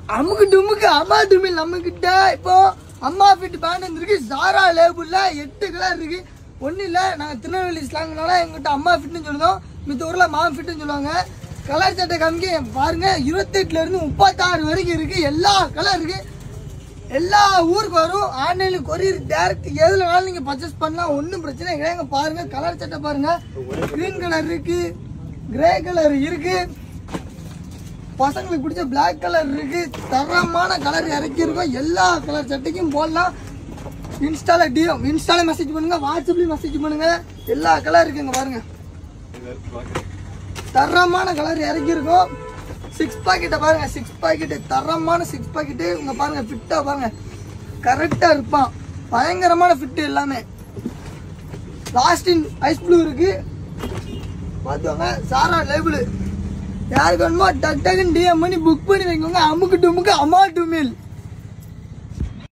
அமுக்கு டுமுக்கு அம்மா டுமில் நம்ம கிட்ட இப்போ அம்மா ஃபிட் பேண்ட் வந்துருக்கு சாரா லேபிள்ல எட்டு கலர் இருக்கு ஒன்றும் இல்லை நாங்கள் திருநெல்வேலி ஸ்லாங்னால எங்கிட்ட அம்மா ஃபிட்னு சொல்லுதோம் மித்த ஊரில் மாம் ஃபிட்னு சொல்லுவாங்க கலர் சட்டை காமிக்க பாருங்க இருபத்தெட்டுல இருந்து முப்பத்தாறு வரைக்கும் இருக்கு எல்லா கலர் இருக்கு எல்லா ஊருக்கு வரும் ஆன்லைன்ல கொரியர் டேரக்ட் எதுலனாலும் நீங்க பர்ச்சேஸ் பண்ணலாம் ஒன்றும் பிரச்சனை கிடையாது பாருங்க கலர் சட்டை பாருங்க கிரீன் கலர் இருக்கு கிரே கலர் இருக்கு பசங்களுக்கு பிடிச்ச Black கலர் இருக்கு தரமான கலர் இறக்கி இருக்கோம் எல்லா கலர் சட்டைக்கும் போடலாம் இன்ஸ்டால டிஎம் இன்ஸ்டால மெசேஜ் பண்ணுங்க வாட்ஸ்அப்லயும் மெசேஜ் பண்ணுங்க எல்லா கலர் இருக்குங்க பாருங்க தரமான கலர் இறக்கி இருக்கோம் சிக்ஸ் பாக்கெட்டை பாருங்க சிக்ஸ் பாக்கெட்டு தரமான சிக்ஸ் பாக்கெட்டு இங்க பாருங்க ஃபிட்டா பாருங்க கரெக்டா இருப்பான் பயங்கரமான ஃபிட் எல்லாமே லாஸ்ட் இன் ஐஸ் ப்ளூ இருக்கு பார்த்துவாங்க சாரா லேபிள் யாருக்கு வேணுமோ டக் டக்குன்னு டிஎம் பண்ணி புக் பண்ணி வைக்கோங்க அமுக்கு டுமுக்கு அம்மா டுமில்